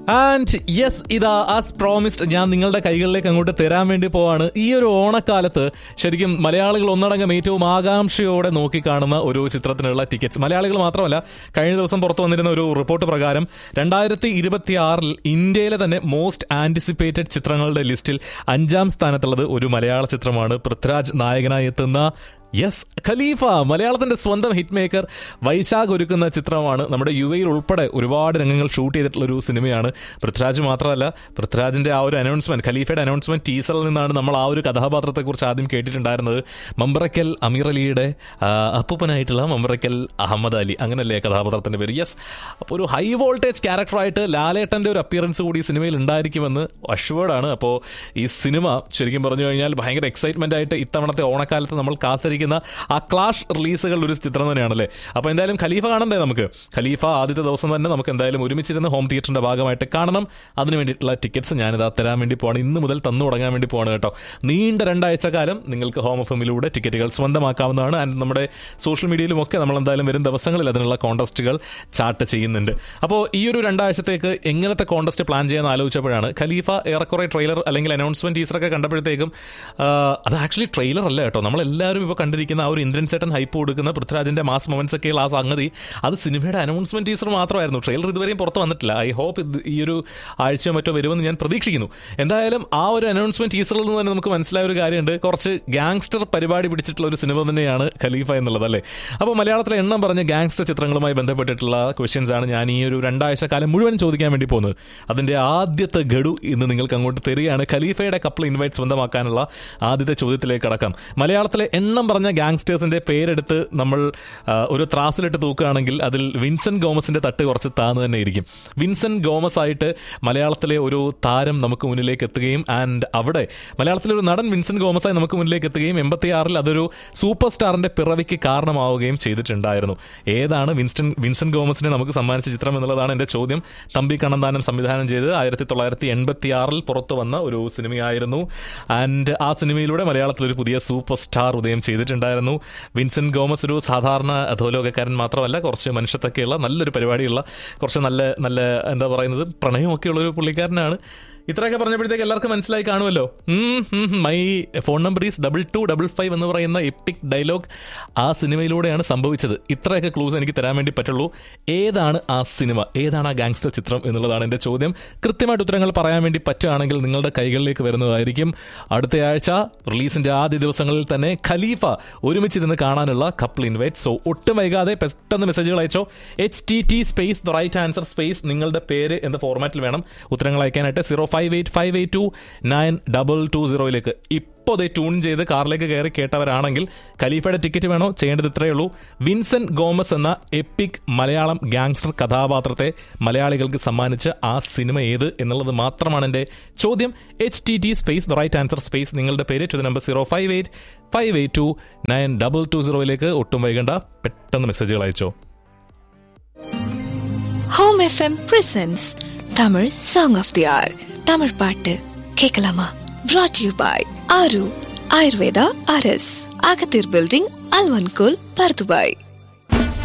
and yes ഇതാ as promised ഞാൻ നിങ്ങളുടെ കൈകളിലേക്ക് അങ്ങോട്ട് തരാൻ വേണ്ടി പോവാണ് ഈ ഒരു ഓണക്കാലത്ത് ശരിക്കും മലയാളികൾ ഒന്നടങ്കം ഏറ്റവും ആകാംക്ഷയോടെ നോക്കിക്കാണുന്ന ഒരു ചിത്രത്തിനുള്ള ടിക്കറ്റ്സ് മലയാളികൾ മാത്രമല്ല കഴിഞ്ഞ ദിവസം പുറത്തു വന്നിരുന്ന ഒരു റിപ്പോർട്ട് പ്രകാരം രണ്ടായിരത്തി ഇരുപത്തി ആറിൽ ഇന്ത്യയിലെ തന്നെ മോസ്റ്റ് ആന്റിസിപ്പേറ്റഡ് ചിത്രങ്ങളുടെ ലിസ്റ്റിൽ അഞ്ചാം സ്ഥാനത്തുള്ളത് ഒരു മലയാള ചിത്രമാണ് പൃഥ്വിരാജ് നായകനായി എത്തുന്ന യെസ് ഖലീഫ മലയാളത്തിന്റെ സ്വന്തം ഹിറ്റ് മേക്കർ വൈശാഖ് ഒരുക്കുന്ന ചിത്രമാണ് നമ്മുടെ യു എയിൽ ഉൾപ്പെടെ ഒരുപാട് രംഗങ്ങൾ ഷൂട്ട് ചെയ്തിട്ടുള്ള ഒരു സിനിമയാണ് പൃഥ്വിരാജ് മാത്രമല്ല പൃഥ്വിരാജിന്റെ ആ ഒരു അനൗൺസ്മെന്റ് ഖലീഫയുടെ അനൗൺസ്മെന്റ് ടീസറിൽ നിന്നാണ് നമ്മൾ ആ ഒരു കഥാപാത്രത്തെക്കുറിച്ച് ആദ്യം കേട്ടിട്ടുണ്ടായിരുന്നത് മമ്പ്രക്കൽ അമീർ അലിയുടെ ആ, അപ്പൂപ്പനായിട്ടുള്ള മമ്പ്രക്കൽ അഹമ്മദ് അലി അങ്ങനല്ലേ കഥാപാത്രത്തിന്റെ പേര് യെസ് അപ്പോൾ ഒരു ഹൈ വോൾട്ടേജ് ക്യാരക്ടറായിട്ട് ലാലേട്ടന്റെ ഒരു അപ്പിയറൻസ് കൂടി ഈ സിനിമയിൽ ഉണ്ടായിരിക്കുമെന്ന് അഷ്വേർഡാണ് അപ്പോൾ ഈ സിനിമ ശരിക്കും പറഞ്ഞു കഴിഞ്ഞാൽ ഭയങ്കര എക്സൈറ്റ്മെന്റ് ആയിട്ട് ഇത്തവണത്തെ ഓണക്കാലത്ത് നമ്മൾ കാത്തിരിക്കുന്ന ആ ക്ലാഷ് റിലീസുകൾ ഒരു ചിത്രം തന്നെയാണല്ലേ അപ്പോൾ എന്തായാലും ഖലീഫ കാണണ്ടേ നമുക്ക് ഖലീഫ ആദ്യത്തെ ദിവസം തന്നെ നമുക്ക് എന്തായാലും ഒരുമിച്ചിരുന്ന് ഹോം തിയേറ്ററിന്റെ ഭാഗമായിട്ട് കാണണം അതിന് വേണ്ടിയിട്ടുള്ള ടിക്കറ്റ്സ് ഞാനിതാ തരാൻ വേണ്ടി പോവാണ് ഇന്ന് മുതൽ തന്നു തുടങ്ങാൻ വേണ്ടി പോവാണ് കേട്ടോ നീണ്ട രണ്ടാഴ്ച കാലം നിങ്ങൾക്ക് ഹോം എഫിലൂടെ ടിക്കറ്റുകൾ സ്വന്തമാക്കാവുന്നതാണ് ആൻഡ് നമ്മുടെ സോഷ്യൽ മീഡിയയിലും ഒക്കെ നമ്മൾ എന്തായാലും വരും ദിവസങ്ങളിൽ അതിനുള്ള കോൺടെസ്റ്റുകൾ ചാർട്ട് ചെയ്യുന്നുണ്ട് അപ്പോൾ ഈ ഒരു രണ്ടാഴ്ചത്തേക്ക് എങ്ങനത്തെ കോൺടെസ്റ്റ് പ്ലാൻ ചെയ്യാൻ ആലോചിച്ചപ്പോഴാണ് ഖലീഫ ഏറെക്കുറെ ട്രെയിലർ അല്ലെങ്കിൽ അനൗൺസ്മെന്റ് ടീസറൊക്കെ കണ്ടപ്പോഴത്തേക്കും ആ, അത് ആക്ച്വലി ട്രെയിലർ അല്ല കേട്ടോ നമ്മളെല്ലാവരും ഇപ്പോൾ കണ്ടിരിക്കുന്ന ആ ഒരു ഇന്ദ്രൻ ചേട്ടൻ ഹൈപ്പ് കൊടുക്കുന്ന പൃഥ്വിരാജിന്റെ മാസ് മൊമെന്റ്സ് ഒക്കെയുള്ള ആ സംഗതി അത് സിനിമയുടെ അനൗൺസ്മെന്റ് ടീസർ മാത്രമായിരുന്നു ട്രെയിലർ ഇതുവരെയും പുറത്ത് വന്നിട്ടില്ല ഐ ഹോപ്പ് ഇത് ഈ ഒരു ആഴ്ചയോ മറ്റോ വരുമെന്ന് ഞാൻ പ്രതീക്ഷിക്കുന്നു എന്തായാലും ആ ഒരു അനൗൺസ്മെന്റ് ടീസറിൽ നിന്ന് തന്നെ നമുക്ക് മനസ്സിലായ ഒരു കാര്യമുണ്ട് കുറച്ച് ഗാങ്സ്റ്റർ പരിപാടി പിടിച്ചിട്ടുള്ള ഒരു സിനിമ തന്നെയാണ് ഖലീഫ എന്നുള്ളത് അല്ലേ അപ്പോൾ മലയാളത്തിലെ എണ്ണം പറഞ്ഞ ഗാങ്സ്റ്റർ ചിത്രങ്ങളുമായി ബന്ധപ്പെട്ടിട്ടുള്ള ക്വസ്റ്റ്യൻസ് ആണ് ഞാൻ ഈ ഒരു രണ്ടാഴ്ച കാലം മുഴുവൻ ചോദിക്കാൻ വേണ്ടി പോകുന്നത് അതിന്റെ ആദ്യത്തെ ഗഡു ഇന്ന് നിങ്ങൾക്ക് അങ്ങോട്ട് തരികയാണ് ഖലീഫയുടെ കപ്പിൾ ഇൻവൈറ്റ് സ്വന്തമാക്കാനുള്ള ആദ്യത്തെ ചോദ്യത്തിലേക്ക് കടക്കാം മലയാളത്തിലെ എണ്ണം പറഞ്ഞ ഗാങ്സ്റ്റേഴ്സിന്റെ പേരെടുത്ത് നമ്മൾ ആ, ഒരു ത്രാസിലിട്ട് തൂക്കുകയാണെങ്കിൽ അതിൽ വിൻസെന്റ് ഗോമസിന്റെ തട്ട് കുറച്ച് താന്ന് തന്നെ ഇരിക്കും വിൻസെന്റ് ഗോമസ് ആയിട്ട് മലയാളത്തിലെ ഒരു താരം നമുക്ക് മുന്നിലേക്ക് എത്തുകയും ആൻഡ് അവിടെ മലയാളത്തിലെ ഒരു നടൻ വിൻസെന്റ് ഗോമസായി നമുക്ക് മുന്നിലേക്ക് എത്തുകയും എൺപത്തിയാറിൽ അതൊരു സൂപ്പർ സ്റ്റാറിന്റെ പിറവിക്ക് കാരണമാവുകയും ചെയ്തിട്ടുണ്ടായിരുന്നു ഏതാണ് വിൻസ്റ്റൺ വിൻസെന്റ് ഗോമസിനെ നമുക്ക് സമ്മാനിച്ച ചിത്രം എന്നുള്ളതാണ് എന്റെ ചോദ്യം തമ്പി കണ്ണന്താനം സംവിധാനം ചെയ്ത് ആയിരത്തി തൊള്ളായിരത്തി എൺപത്തി ആറിൽ പുറത്തു വന്ന ഒരു സിനിമയായിരുന്നു ആൻഡ് ആ സിനിമയിലൂടെ മലയാളത്തിൽ ഒരു പുതിയ സൂപ്പർ സ്റ്റാർ ഉദയം ചെയ്തിട്ടുണ്ടായിരുന്നു വിൻസെന്റ് ഗോമസ് ഒരു സാധാരണ അധോലോകക്കാരൻ മാത്രമല്ല കുറച്ച് മനുഷ്യത്തൊക്കെയുള്ള നല്ലൊരു പരിപാടിയുള്ള കുറച്ച് നല്ല നല്ല എന്താ പറയുന്നത് പ്രണയമൊക്കെ ഉള്ള ഒരു പുള്ളിക്കാരനാണ് ഇത്രയൊക്കെ പറഞ്ഞപ്പോഴത്തേക്ക് എല്ലാവർക്കും മനസ്സിലായി കാണുമല്ലോ my phone number is double two double five എന്ന് പറയുന്ന എപ്പിക് ഡയലോഗ് ആ സിനിമയിലൂടെയാണ് സംഭവിച്ചത് ഇത്രയൊക്കെ ക്ലൂസ് എനിക്ക് തരാൻ വേണ്ടി പറ്റുള്ളൂ ഏതാണ് ആ സിനിമ ഏതാണ് ആ ഗാങ്സ്റ്റർ ചിത്രം എന്നുള്ളതാണ് എൻ്റെ ചോദ്യം കൃത്യമായിട്ട് ഉത്തരങ്ങൾ പറയാൻ വേണ്ടി പറ്റുകയാണെങ്കിൽ നിങ്ങളുടെ കൈകളിലേക്ക് വരുന്നതായിരിക്കും അടുത്തയാഴ്ച റിലീസിന്റെ ആദ്യ ദിവസങ്ങളിൽ തന്നെ ഖലീഫ ഒരുമിച്ചിരുന്ന് കാണാനുള്ള കപ്പിൾ ഇൻവൈറ്റ് സോ ഒട്ടും വൈകാതെ പെട്ടെന്ന് മെസ്സേജുകൾ അയച്ചോ H T T space the right answer space നിങ്ങളുടെ പേര് എന്ന ഫോർമാറ്റിൽ വേണം ഉത്തരങ്ങൾ അയക്കാനായിട്ട് zero five eight five eight two nine double two സീറോയിലേക്ക് ഇപ്പോൾ അതേ ട്യൂൺ ചെയ്ത് കാറിലേക്ക് കയറി കേട്ടവരാണെങ്കിൽ ഖലീഫയുടെ ടിക്കറ്റ് വേണോ ചെയ്യേണ്ടത് ഇത്രയേ ഉള്ളൂ വിൻസെന്റ് ഗോമസ് എന്ന എപ്പിക് മലയാളം ഗാങ്സ്റ്റർ കഥാപാത്രത്തെ മലയാളികൾക്ക് സമ്മാനിച്ച ആ സിനിമ ഏത് എന്നുള്ളത് മാത്രമാണ് എൻ്റെ ചോദ്യം H T T space the right answer space നിങ്ങളുടെ പേര് to number zero five eight five eight two nine double two സീറോയിലേക്ക് ഒട്ടും വൈകണ്ട പെട്ടെന്ന് മെസ്സേജുകൾ അയച്ചോ home FM presents Tamil song of the ஆர் தமிழ் பாட்டு கேட்கலாமா brought யூ பாய் ஆரு ஆயுர்வேதா அரஸ் அகத்தீர் பில்டிங் அல்வன்கோல் பர்துபாய்